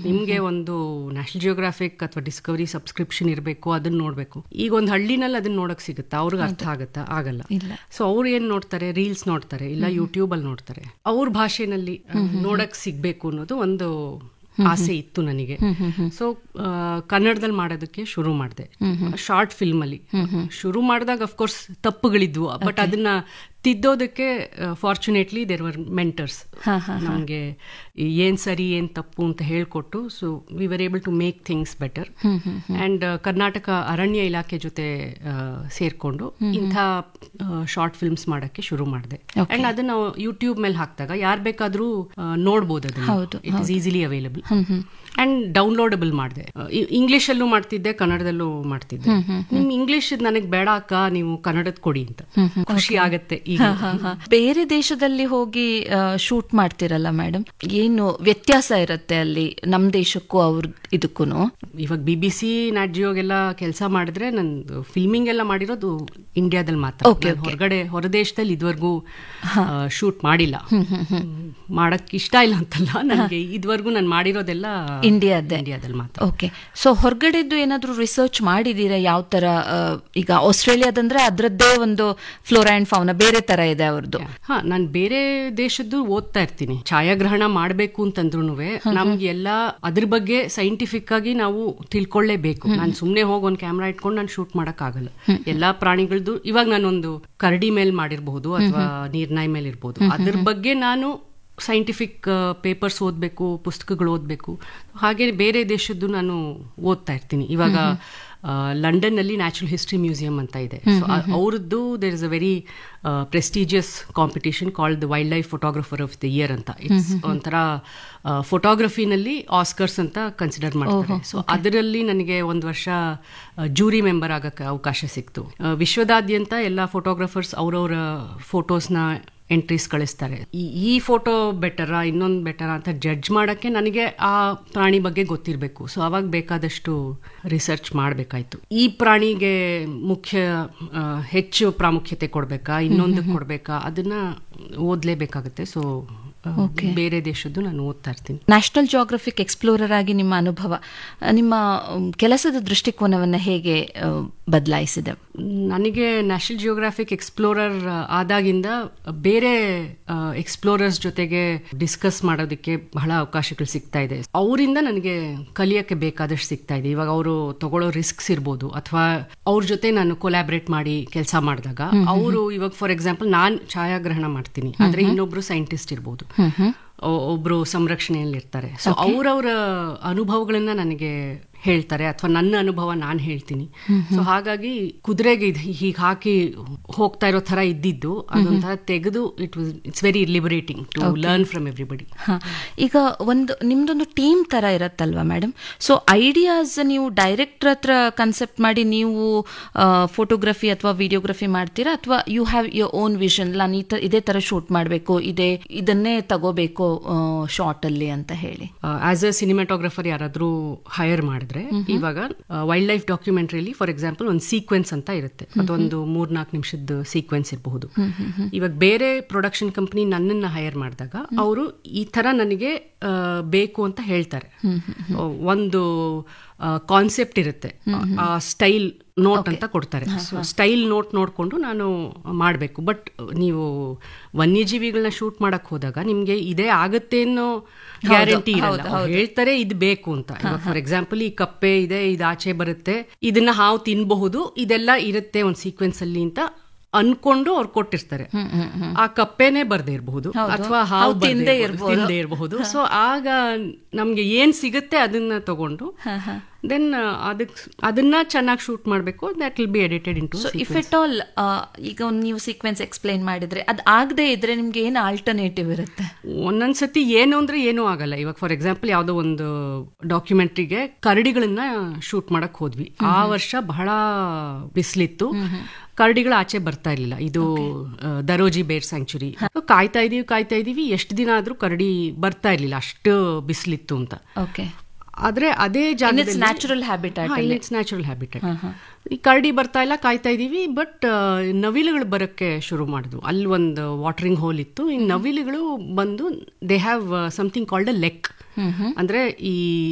ನಿಮ್ಗೆ ಒಂದು National Geographic ಅಥವಾ ಡಿಸ್ಕವರಿ ಸಬ್ಸ್ಕ್ರಿಪ್ಷನ್ ಇರಬೇಕು ಅದನ್ನ ನೋಡ್ಬೇಕು ಈಗ ಒಂದು ಹಳ್ಳಿನಲ್ಲಿ ಅದನ್ನ ನೋಡಕ್ ಸಿಗುತ್ತಾ ಅವ್ರಿಗೆ ಅರ್ಥ ಆಗುತ್ತಾ ಆಗಲ್ಲ ಇಲ್ಲ. ಸೊ ಅವ್ರು ಏನ್ ನೋಡ್ತಾರೆ ರೀಲ್ಸ್ ನೋಡ್ತಾರೆ ಇಲ್ಲ ಯೂಟ್ಯೂಬ್ ಅಲ್ಲಿ ನೋಡ್ತಾರೆ ಅವ್ರ ಭಾಷೆನಲ್ಲಿ ನೋಡಕ್ ಸಿಗ್ಬೇಕು ಅನ್ನೋದು ಒಂದು ಆಸೆ ಇತ್ತು ನನಗೆ ಸೊ ಕನ್ನಡದಲ್ಲಿ ಮಾಡೋದಕ್ಕೆ ಶುರು ಮಾಡಿದೆ ಶಾರ್ಟ್ ಫಿಲ್ಮ್ ಅಲ್ಲಿ ಶುರು ಮಾಡಿದಾಗ ಅಫ್ಕೋರ್ಸ್ ತಪ್ಪುಗಳಿದ್ವು ಬಟ್ ಅದನ್ನ ತಿದ್ದೋದಕ್ಕೆ ಫಾರ್ಚುನೇಟ್ಲಿ ದೇರ್ ವರ್ ಮೆಂಟರ್ಸ್ ನಮಗೆ ಏನ್ ಸರಿ ಏನ್ ತಪ್ಪು ಅಂತ ಹೇಳ್ಕೊಟ್ಟು so we were able to make things better and Karnataka ಅರಣ್ಯ ಇಲಾಖೆ ಜೊತೆ ಆ, ಸೇರ್ಕೊಂಡು ಇಂಥ ಶಾರ್ಟ್ ಫಿಲ್ಮ್ಸ್ ಮಾಡಕ್ಕೆ ಶುರು ಮಾಡಿದೆ ಅಂಡ್ ಅದನ್ನ ಯೂಟ್ಯೂಬ್ ಮೇಲೆ ಹಾಕಿದಾಗ ಯಾರು ಬೇಕಾದ್ರೂ ಆ, ನೋಡ್ಬೋದು ಅದನ್ನ it is easily available and downloadable ಮಾಡಿದೆ ಇಂಗ್ಲಿಷ್ ಅಲ್ಲೂ ಮಾಡ್ತಿದ್ದೆ ಕನ್ನಡದಲ್ಲೂ ಮಾಡ್ತಿದ್ದೆ ನಿಮ್ ಇಂಗ್ಲಿಷ್ ನನಗೆ ಬೇಡ ಅಕ್ಕ ನೀವು ಕನ್ನಡದ ಕೊಡಿ ಅಂತ ಖುಷಿ ಆಗತ್ತೆ ಈಗ ಬೇರೆ ದೇಶದಲ್ಲಿ ಹೋಗಿ ಶೂಟ್ ಮಾಡ್ತಿರಲ್ಲ ಮೇಡಮ್ ಏನು ವ್ಯತ್ಯಾಸ ಇರುತ್ತೆ ಅಲ್ಲಿ ನಮ್ ದೇಶಕ್ಕೂ ಅವ್ರ ಇದಕ್ಕೂ ಇವಾಗ ಬಿ ಬಿ ಸಿ ನಾಟ್ ಜಿಯೋಗೆಲ್ಲ ಕೆಲಸ ಮಾಡಿದ್ರೆ ನಂದು ಫಿಲ್ಮಿಂಗ್ ಎಲ್ಲ ಮಾಡಿರೋದು ಇಂಡಿಯಾದಲ್ಲಿ ಮಾತ್ರ ನಾನ್ ಹೊರಗಡೆ ಹೊರದೇಶದಲ್ಲಿ ಇದುವರೆಗೂ ಶೂಟ್ ಮಾಡಿಲ್ಲ ಮಾಡಕ್ ಇಷ್ಟ ಇಲ್ಲ ಅಂತಲ್ಲ ನನಗೆ ಇದುವರೆಗೂ ನಾನು ಮಾಡಿರೋದೆಲ್ಲ ಇಂಡಿಯಾದ್ದೇ ಇಂಡಿಯಾದಲ್ಲಿ ಮಾತ್ರ ಓಕೆ ಸೊ ಹೊರಗಡೆದ್ದು ಏನಾದ್ರೂ ರಿಸರ್ಚ್ ಮಾಡಿದೀರಾ ಯಾವ ತರ ಆ, ಈಗ ಆಸ್ಟ್ರೇಲಿಯಾದಂದ್ರೆ ಅದರದ್ದೇ ಒಂದು ಫ್ಲೋರಾ ಅಂಡ್ ಫೌನ ಬೇರೆ ತರ ಇದೆ ಅವ್ರದ್ದು ಹಾ ನಾನು ಬೇರೆ ದೇಶದ್ದು ಓದ್ತಾ ಇರ್ತೀನಿ ಛಾಯಾಗ್ರಹಣ ಮಾಡಬೇಕು ಅಂತಂದ್ರೂ ನಮ್ಗೆ ಎಲ್ಲ ಅದ್ರ ಬಗ್ಗೆ ಸೈಂಟಿಫಿಕ್ ಆಗಿ ನಾವು ತಿಳ್ಕೊಳ್ಳೇಬೇಕು ನಾನು ಸುಮ್ನೆ ಹೋಗಿ ಒಂದು ಕ್ಯಾಮ್ರಾ ಇಟ್ಕೊಂಡು ನಾನು ಶೂಟ್ ಮಾಡಕ್ ಆಗಲ್ಲ ಎಲ್ಲಾ ಪ್ರಾಣಿಗಳದ್ದು ಇವಾಗ ನಾನೊಂದು ಕರಡಿ ಮೇಲೆ ಮಾಡಿರ್ಬಹುದು ಅಥವಾ ನೀರ್ನಾಯಿ ಮೇಲೆ ಇರ್ಬೋದು ಅದ್ರ ಬಗ್ಗೆ ನಾನು ಸೈಂಟಿಫಿಕ್ ಪೇಪರ್ಸ್ ಓದಬೇಕು ಪುಸ್ತಕಗಳು ಓದಬೇಕು ಹಾಗೆ ಬೇರೆ ದೇಶದ್ದು ನಾನು ಓದ್ತಾ ಇರ್ತೀನಿ ಇವಾಗ ಲಂಡನ್ ನಲ್ಲಿ ನ್ಯಾಚುರಲ್ ಹಿಸ್ಟ್ರಿ ಮ್ಯೂಸಿಯಂ ಅಂತ ಇದೆ ಸೊ ಅವ್ರದ್ದು there is a very prestigious competition called the wildlife photographer of the year ಅಂತ ಇಟ್ಸ್ ಒಂಥರ ಫೋಟೋಗ್ರಫಿನಲ್ಲಿ ಆಸ್ಕರ್ಸ್ ಅಂತ ಕನ್ಸಿಡರ್ ಮಾಡ್ತಾರೆ ಸೊ ಅದರಲ್ಲಿ ನನಗೆ ಒಂದು ವರ್ಷ ಜೂರಿ ಮೆಂಬರ್ ಆಗಕ್ಕೆ ಅವಕಾಶ ಸಿಕ್ತು ಆ, ವಿಶ್ವದಾದ್ಯಂತ ಎಲ್ಲ ಫೋಟೋಗ್ರಫರ್ಸ್ ಅವ್ರವ್ರ ಫೋಟೋಸ್ನ ಎಂಟ್ರೀಸ್ ಕಳಿಸ್ತಾರೆ ಈ ಈ ಫೋಟೋ ಬೆಟರಾ ಇನ್ನೊಂದು ಬೆಟರಾ ಅಂತ ಜಡ್ಜ್ ಮಾಡಕ್ಕೆ ನನಗೆ ಆ ಪ್ರಾಣಿ ಬಗ್ಗೆ ಗೊತ್ತಿರಬೇಕು ಸೊ ಅವಾಗ ಬೇಕಾದಷ್ಟು ರಿಸರ್ಚ್ ಮಾಡಬೇಕಾಯ್ತು ಈ ಪ್ರಾಣಿಗೆ ಮುಖ್ಯ ಆ, ಹೆಚ್ಚು ಪ್ರಾಮುಖ್ಯತೆ ಕೊಡ್ಬೇಕಾ ಇನ್ನೊಂದು ಕೊಡ್ಬೇಕಾ ಅದನ್ನ ಓದ್ಲೇಬೇಕಾಗುತ್ತೆ ಸೊ ಬೇರೆ ದೇಶದ್ದು ನಾನು ಓದ್ತಾ ಇರ್ತೀನಿ ನ್ಯಾಷನಲ್ ಜಿಯೋಗ್ರಫಿಕ್ ಎಕ್ಸ್ಪ್ಲೋರರ್ ಆಗಿ ನಿಮ್ಮ ಅನುಭವ ಆ, ನಿಮ್ಮ ಮ್, ಕೆಲಸದ ದೃಷ್ಟಿಕೋನವನ್ನ ಹೇಗೆ ಆ, ಬದಲಾಯಿಸಿದೆ ನನಗೆ ನ್ಯಾಷನಲ್ ಜಿಯೋಗ್ರಾಫಿಕ್ ಎಕ್ಸ್ಪ್ಲೋರರ್ ಆದಾಗಿಂದ ಬೇರೆ ಎಕ್ಸ್ಪ್ಲೋರರ್ಸ್ ಜೊತೆಗೆ ಡಿಸ್ಕಸ್ ಮಾಡೋದಕ್ಕೆ ಬಹಳ ಅವಕಾಶಗಳು ಸಿಗ್ತಾ ಇದೆ ಅವರಿಂದ ನನಗೆ ಕಲಿಯಕ್ಕೆ ಬೇಕಾದಷ್ಟು ಸಿಗ್ತಾ ಇದೆ ಇವಾಗ ಅವರು ತಗೊಳ್ಳೋ ರಿಸ್ಕ್ಸ್ ಇರ್ಬೋದು ಅಥವಾ ಅವ್ರ ಜೊತೆ ನಾನು ಕೊಲಾಬ್ರೇಟ್ ಮಾಡಿ ಕೆಲಸ ಮಾಡಿದಾಗ ಅವರು ಇವಾಗ ಫಾರ್ ಎಕ್ಸಾಂಪಲ್ ನಾನ್ ಛಾಯಾಗ್ರಹಣ ಮಾಡ್ತೀನಿ ಆದ್ರೆ ಇನ್ನೊಬ್ರು ಸೈಂಟಿಸ್ಟ್ ಇರ್ಬೋದು ಒ- ಒಬ್ರು ಸಂರಕ್ಷಣೆಯಲ್ಲಿ ಇರ್ತಾರೆ ಸೊ ಅವ್ರವ್ರ ಅನುಭವಗಳನ್ನ ನನಗೆ ಹೇಳ್ತಾರೆ ಅಥವಾ ನನ್ನ ಅನುಭವ ನಾನು ಹೇಳ್ತೀನಿ ಸೊ ಹಾಗಾಗಿ ಕುದುರೆಗೆ ಇದು ಹೀಗೆ ಹಾಕಿ ಹೋಗ್ತಾ ಇರೋ ತರ ಇದ್ದಿದ್ದು ಅದೊಂಥರ ತೆಗೆದು it was it's very liberating to learn from everybody ಹ. ಈಗ ಒಂದು ನಿಮ್ದೊಂದು ಟೀಮ್ ತರ ಇರತ್ತಲ್ವಾ ಮೇಡಮ್ ಸೊ ಐಡಿಯಾಸ್ ನೀವು ಡೈರೆಕ್ಟರ್ ಹತ್ರ ಕನ್ಸೆಪ್ಟ್ ಮಾಡಿ ನೀವು ಫೋಟೋಗ್ರಫಿ ಅಥವಾ ವಿಡಿಯೋಗ್ರಫಿ ಮಾಡ್ತೀರಾ ಅಥವಾ you have your own vision ನಾನು ಈ ತ- ಇದೇ ತರ ಶೂಟ್ ಮಾಡಬೇಕು ಇದೇ ಇದನ್ನೇ ತಗೋಬೇಕು ಶಾರ್ಟ್ ಅಲ್ಲಿ ಅಂತ ಹೇಳಿ ಆಸ್ ಅ ಸಿನಿಮಾಟೋಗ್ರಫರ್ ಯಾರಾದ್ರೂ ಹೈರ್ ಮಾಡಿದ್ರೆ ಇವಾಗ ವೈಲ್ಡ್ ಲೈಫ್ ಡಾಕ್ಯುಮೆಂಟ್ರಿಲಿ ಫಾರ್ ಎಕ್ಸಾಂಪಲ್ ಒಂದು ಸೀಕ್ವೆನ್ಸ್ ಅಂತ ಇರುತ್ತೆ ಅದೊಂದು ಮೂರ್ನಾಲ್ಕು ನಿಮಿಷದ ಸೀಕ್ವೆನ್ಸ್ ಇರಬಹುದು ಇವಾಗ ಬೇರೆ ಪ್ರೊಡಕ್ಷನ್ ಕಂಪನಿ ನನ್ನನ್ನ ಹೈರ್ ಮಾಡಿದಾಗ ಅವರು ಈ ತರ ನನಗೆ ಆ, ಬೇಕು ಅಂತ ಹೇಳ್ತಾರೆ ಒಂದು ಕಾನ್ಸೆಪ್ಟ್ ಇರುತ್ತೆ ಆ ಸ್ಟೈಲ್ ನೋಟ್ ಅಂತ ಕೊಡ್ತಾರೆ ಸ್ಟೈಲ್ ನೋಟ್ ನೋಡ್ಕೊಂಡು ನಾನು ಮಾಡಬೇಕು ಬಟ್ ನೀವು ವನ್ಯಜೀವಿಗಳನ್ನ ಶೂಟ್ ಮಾಡಕ್ ಹೋದಾಗ ನಿಮ್ಗೆ ಇದೇ ಆಗತ್ತೆ ಅನ್ನೋ ಗ್ಯಾರಂಟಿ ಇರಲ್ಲ ಅವ್ರು ಹೇಳ್ತಾರೆ ಇದು ಬೇಕು ಅಂತ ಇವಾಗ ಫಾರ್ ಎಕ್ಸಾಂಪಲ್ ಈ ಕಪ್ಪೆ ಇದೆ ಇದು ಆಚೆ ಬರುತ್ತೆ ಇದನ್ನ ಹಾವು ತಿನ್ಬಹುದು ಇದೆಲ್ಲ ಇರುತ್ತೆ ಒಂದು ಸೀಕ್ವೆನ್ಸ್ ಅಲ್ಲಿ ಅಂತ ಅನ್ಕೊಂಡು ಅವ್ರು ಕೊಟ್ಟಿರ್ತಾರೆ ಆ ಕಪ್ಪೆನೆ ಬರ್ದೇ ಇರಬಹುದು ಅಥವಾ ಹಾವು ತಿಂದೇ ತಿಂದೇ ಇರಬಹುದು ಸೊ ಆಗ ನಮ್ಗೆ ಏನ್ ಸಿಗುತ್ತೆ ಅದನ್ನ ತಗೊಂಡು ದೆನ್ ಅದಕ್ ಅದನ್ನ ಚೆನ್ನಾಗಿ ಶೂಟ್ ಮಾಡಬೇಕು that will be edited in to so if at all ಈಗ ಒಂದು ನೀವು ಸೀಕ್ವೆನ್ಸ್ ಎಕ್ಸ್ಪ್ಲೈನ್ ಮಾಡಿದ್ರೆ ಅದು ಆಗದೆ ಇದ್ರೆ ನಿಮ್ಗೆ ಏನು ಆಲ್ಟರ್ನೇಟಿವ್ ಇರುತ್ತೆ ಒಂದೊಂದ್ಸತಿ ಏನು ಅಂದ್ರೆ ಏನೂ ಆಗಲ್ಲ ಇವಾಗ ಫಾರ್ ಎಕ್ಸಾಂಪಲ್ ಯಾವ್ದೋ ಒಂದು ಡಾಕ್ಯುಮೆಂಟ್ರಿಗೆ ಕರಡಿಗಳನ್ನ ಶೂಟ್ ಮಾಡಕ್ ಹೋದ್ವಿ ಆ ವರ್ಷ ಬಹಳ ಬಿಸಿಲಿತ್ತು ಕರಡಿಗಳು ಆಚೆ ಬರ್ತಾ ಇರ್ಲಿಲ್ಲ ಇದು ಆ, ದರೋಜಿ ಬೇರ್ ಸ್ಯಾಂಕ್ಚುರಿ ಕಾಯ್ತಾ ಇದೀವಿ ಕಾಯ್ತಾ ಇದೀವಿ ಎಷ್ಟು ದಿನ ಆದ್ರೂ ಕರಡಿ ಬರ್ತಾ ಇರ್ಲಿಲ್ಲ ಅಷ್ಟು ಬಿಸಿಲಿತ್ತು ಅಂತ ಓಕೆ ಆದ್ರೆ ಅದೇ ಜಾಗದಲ್ಲಿ natural habitat it's natural habitat ಈ ಕರಡಿ ಬರ್ತಾ ಇಲ್ಲ ಕಾಯ್ತಾ ಇದೀವಿ ಬಟ್ ನವಿಲುಗಳು ಬರಕ್ಕೆ ಶುರು ಮಾಡಿದ್ವು ಅಲ್ಲಿ ಒಂದು ವಾಟರಿಂಗ್ ಹೋಲ್ ಇತ್ತು ಈ ನವಿಲುಗಳು ಬಂದು they have something called a lek ಅಂದ್ರೆ ಈ